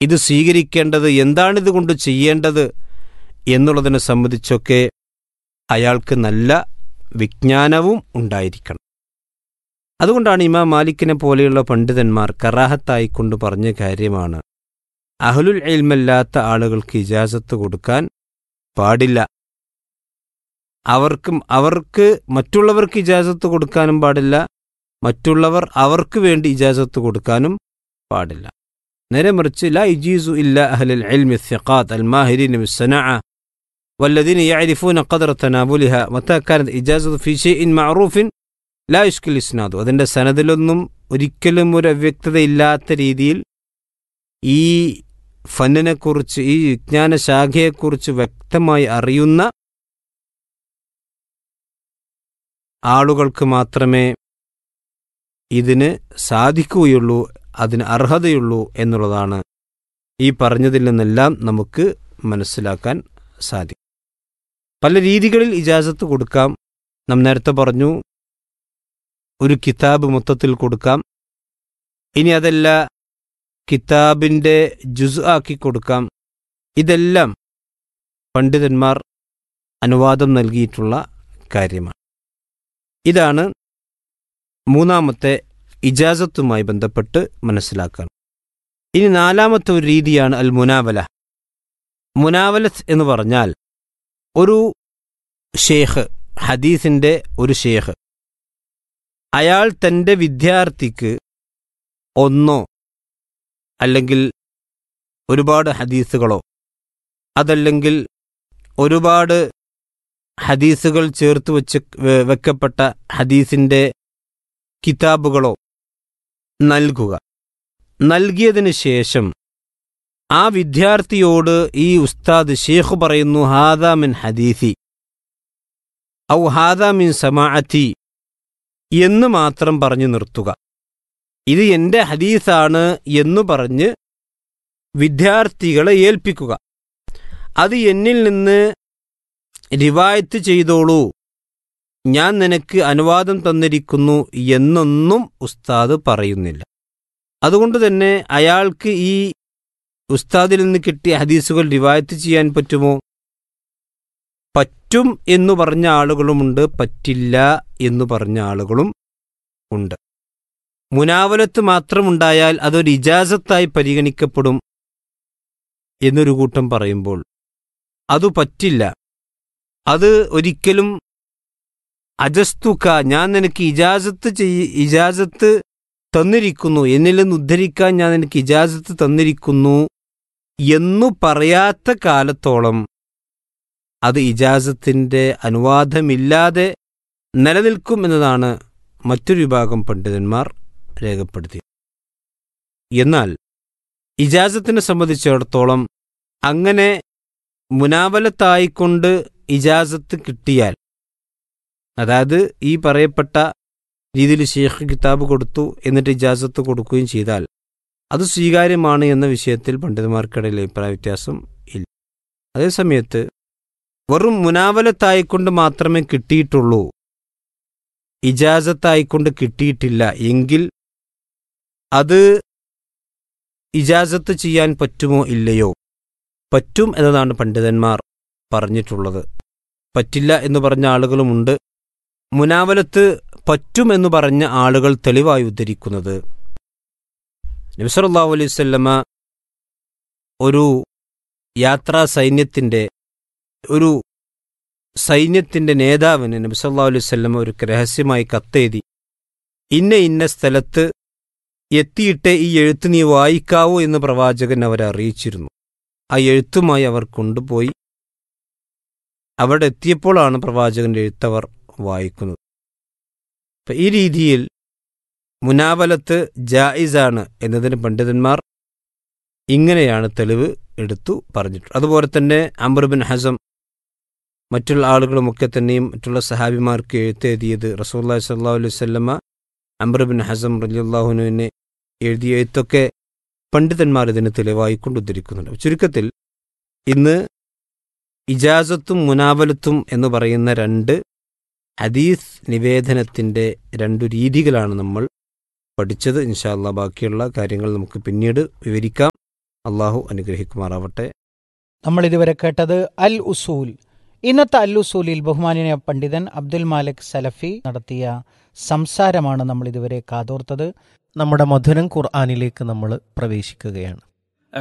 ഇത് സ്വീകരിക്കേണ്ടത് എന്താണിത് കൊണ്ട് ചെയ്യേണ്ടത് എന്നുള്ളതിനെ സംബന്ധിച്ചൊക്കെ അയാൾക്ക് നല്ല വിജ്ഞാനവും ഉണ്ടായിരിക്കണം അതുകൊണ്ടാണ് ഇമാം മാലിക്കിനെ പോലെയുള്ള പണ്ഡിതന്മാർ കറാഹത്തായിക്കൊണ്ട് പറഞ്ഞ കാര്യമാണ് അഹ്ലുൽ ഇൽമല്ലാത്ത ആളുകൾക്ക് ഇജാസത്ത് കൊടുക്കാൻ പാടില്ല അവർക്കും അവർക്ക് മറ്റുള്ളവർക്ക് ഇജാസത്ത് കൊടുക്കാനും പാടില്ല മറ്റുള്ളവർ അവർക്ക് വേണ്ടി ഇജാസത്ത് കൊടുക്കാനും പാടില്ല നേരെ മറിച്ച് ലാ ഇജീസു ഇല്ല അഹ്ലുൽ ഇൽമി الثقات الماهرين بالصناعة والذين يعرفون قدر تناولها متى كانت إجازة في شيء معروف لا يشكل إسناده അതിൻ്റെ സനദിലൊന്നും ഒരിക്കലും ഒരു അവ്യക്തതയില്ലാത്ത രീതിയിൽ ഈ ഫന്നിനെക്കുറിച്ച് ഈ വിജ്ഞാന ശാഖയെക്കുറിച്ച് വ്യക്തമായി അറിയുന്ന ആളുകൾക്ക് മാത്രമേ ഇതിന് സാധിക്കുകയുള്ളൂ അതിന് അർഹതയുള്ളൂ എന്നുള്ളതാണ് ഈ പറഞ്ഞതിൽ നിന്നെല്ലാം നമുക്ക് മനസ്സിലാക്കാൻ സാധിക്കും പല രീതികളിൽ ഇജാസത്ത് കൊടുക്കാം നാം നേരത്തെ പറഞ്ഞു ഒരു കിതാബ് മൊത്തത്തിൽ കൊടുക്കാം ഇനി അതല്ല കിതാബിൻ്റെ ജുസ് ആക്കി കൊടുക്കാം ഇതെല്ലാം പണ്ഡിതന്മാർ അനുവാദം നൽകിയിട്ടുള്ള കാര്യമാണ് ഇതാണ് മൂന്നാമത്തെ ഇജാസത്തുമായി ബന്ധപ്പെട്ട് മനസ്സിലാക്കാൻ ഇനി നാലാമത്തെ ഒരു രീതിയാണ് അൽ മുനാവല മുനാവലത്ത് എന്ന് പറഞ്ഞാൽ ഒരു ഷേഖ് ഹദീസിൻ്റെ ഒരു ഷേഖ് അയാൾ തൻ്റെ വിദ്യാർത്ഥിക്ക് ഒന്നോ അല്ലെങ്കിൽ ഒരുപാട് ഹദീസുകളോ അതല്ലെങ്കിൽ ഒരുപാട് ഹദീസുകൾ ചേർത്ത് വച്ച് വെ- വെക്കപ്പെട്ട ഹദീസിൻ്റെ കിതാബുകളോ നൽകുക നൽകിയതിന് ശേഷം ആ വിദ്യാർത്ഥിയോട് ഈ ഉസ്താദ് ഷേഖ് പറയുന്നു ഹാദാ മിൻ ഹദീസി ഔ ഹാദാ മിൻ സമാഅത്തി എന്ന് മാത്രം പറഞ്ഞു നിർത്തുക ഇത് എൻ്റെ ഹദീസാണ് എന്ന് പറഞ്ഞ് വിദ്യാർത്ഥികളെ ഏൽപ്പിക്കുക അത് എന്നിൽ നിന്ന് റിവായത്ത് ചെയ്തോളൂ ഞാൻ നിനക്ക് അനുവാദം തന്നിരിക്കുന്നു എന്നൊന്നും ഉസ്താദ് പറയുന്നില്ല അതുകൊണ്ട് തന്നെ അയാൾക്ക് ഈ ഉസ്താദിൽ നിന്ന് കിട്ടിയ ഹദീസുകൾ റിവായത്ത് ചെയ്യാൻ പറ്റുമോ പറ്റും എന്ന് പറഞ്ഞ ആളുകളുമുണ്ട് പറ്റില്ല എന്ന് പറഞ്ഞ ആളുകളും ഉണ്ട് മുനാവലത്ത് മാത്രമുണ്ടായാൽ അതൊരു ഇജാസത്തായി പരിഗണിക്കപ്പെടും എന്നൊരു കൂട്ടം പറയുമ്പോൾ അതു പറ്റില്ല അത് ഒരിക്കലും അജസ്തുക്ക ഞാൻ നിനക്ക് ഇജാസത്ത് ചെയ്യ ഇജാസത്ത് തന്നിരിക്കുന്നു എന്നിൽ നിന്ന് ഉദ്ധരിക്കാൻ ഞാൻ നിനക്ക് ഇജാസത്ത് തന്നിരിക്കുന്നു എന്നു പറയാത്ത കാലത്തോളം അത് ഇജാസത്തിൻ്റെ അനുവാദമില്ലാതെ നിലനിൽക്കും എന്നതാണ് മറ്റൊരു വിഭാഗം പണ്ഡിതന്മാർ രേഖപ്പെടുത്തി എന്നാൽ ഇജാസത്തിനെ സംബന്ധിച്ചിടത്തോളം അങ്ങനെ മുനാവലത്തായിക്കൊണ്ട് ഇജാസത്ത് കിട്ടിയാൽ അതായത് ഈ പറയപ്പെട്ട രീതിയിൽ ഷേഖ് കിതാബ് കൊടുത്തു എന്നിട്ട് ഇജാസത്ത് കൊടുക്കുകയും ചെയ്താൽ അത് സ്വീകാര്യമാണ് എന്ന വിഷയത്തിൽ പണ്ഡിതന്മാർക്കിടയിൽ അഭിപ്രായ വ്യത്യാസം ഇല്ല അതേസമയത്ത് വെറും മുനാവലത്തായിക്കൊണ്ട് മാത്രമേ കിട്ടിയിട്ടുള്ളൂ ഇജാസത്തായിക്കൊണ്ട് കിട്ടിയിട്ടില്ല എങ്കിൽ അത് ഇജാസത്ത് ചെയ്യാൻ പറ്റുമോ ഇല്ലയോ പറ്റും എന്നതാണ് പണ്ഡിതന്മാർ പറഞ്ഞിട്ടുള്ളത് പറ്റില്ല എന്ന് പറഞ്ഞ ആളുകളുമുണ്ട് മുനാവലത്ത് പറ്റുമെന്ന് പറഞ്ഞ ആളുകൾ തെളിവായി ഉദ്ധരിക്കുന്നത് നബിസറല്ലാഹു അലൈഹി വസല്ലമ ഒരു യാത്രാ സൈന്യത്തിൻ്റെ ഒരു സൈന്യത്തിൻ്റെ നേതാവിന് നബിസല്ലാ അലൈഹി വസല്ലമ ഒരു രഹസ്യമായി കത്തെഴുതി ഇന്ന ഇന്ന സ്ഥലത്ത് എത്തിയിട്ട് ഈ എഴുത്ത് നീ വായിക്കാവൂ എന്ന് പ്രവാചകൻ അവരെ അറിയിച്ചിരുന്നു ആ എഴുത്തുമായി അവർ കൊണ്ടുപോയി അവിടെ എത്തിയപ്പോഴാണ് പ്രവാചകന്റെ എഴുത്തവർ വായിക്കുന്നത് അപ്പം ഈ രീതിയിൽ മുനാവലത്ത് ജായിസാണ് എന്നതിന് പണ്ഡിതന്മാർ ഇങ്ങനെയാണ് തെളിവ് എടുത്തു പറഞ്ഞിട്ടുള്ളത് അതുപോലെ തന്നെ അംബർബിൻ ഹസം മറ്റുള്ള ആളുകളുമൊക്കെ തന്നെയും മറ്റുള്ള സഹാബിമാർക്ക് എഴുത്തെഴുതിയത് റസൂല്ലാ സല്ലാ അലൈഹി സ്വല്ലമ്മ അംബർബിൻ ഹസം റലിയുല്ലാഹുനുവിനെ എഴുതിയ എഴുത്തൊക്കെ പണ്ഡിതന്മാർ ഇതിന് തെളിവായി കൊണ്ട് ഉദ്ധരിക്കുന്നുണ്ട് ചുരുക്കത്തിൽ ഇന്ന് ഇജാസത്തും മുനാവലത്തും എന്ന് പറയുന്ന രണ്ട് ഹദീസ് നിവേദനത്തിൻ്റെ രണ്ടു രീതികളാണ് നമ്മൾ പഠിച്ചത് ഇൻഷാല്ല ബാക്കിയുള്ള കാര്യങ്ങൾ നമുക്ക് പിന്നീട് വിവരിക്കാം അള്ളാഹു അനുഗ്രഹിക്കുമാറാവട്ടെ നമ്മൾ ഇതുവരെ കേട്ടത് അൽ ഉസൂൽ ഇന്നത്തെ അൽ ഉസൂലിൽ ബഹുമാനിയ പണ്ഡിതൻ അബ്ദുൽ മാലിക് സലഫി നടത്തിയ സംസാരമാണ് നമ്മൾ ഇതുവരെ കാതോർത്തത് നമ്മുടെ മധുരം ഖുർആാനിലേക്ക് നമ്മൾ പ്രവേശിക്കുകയാണ്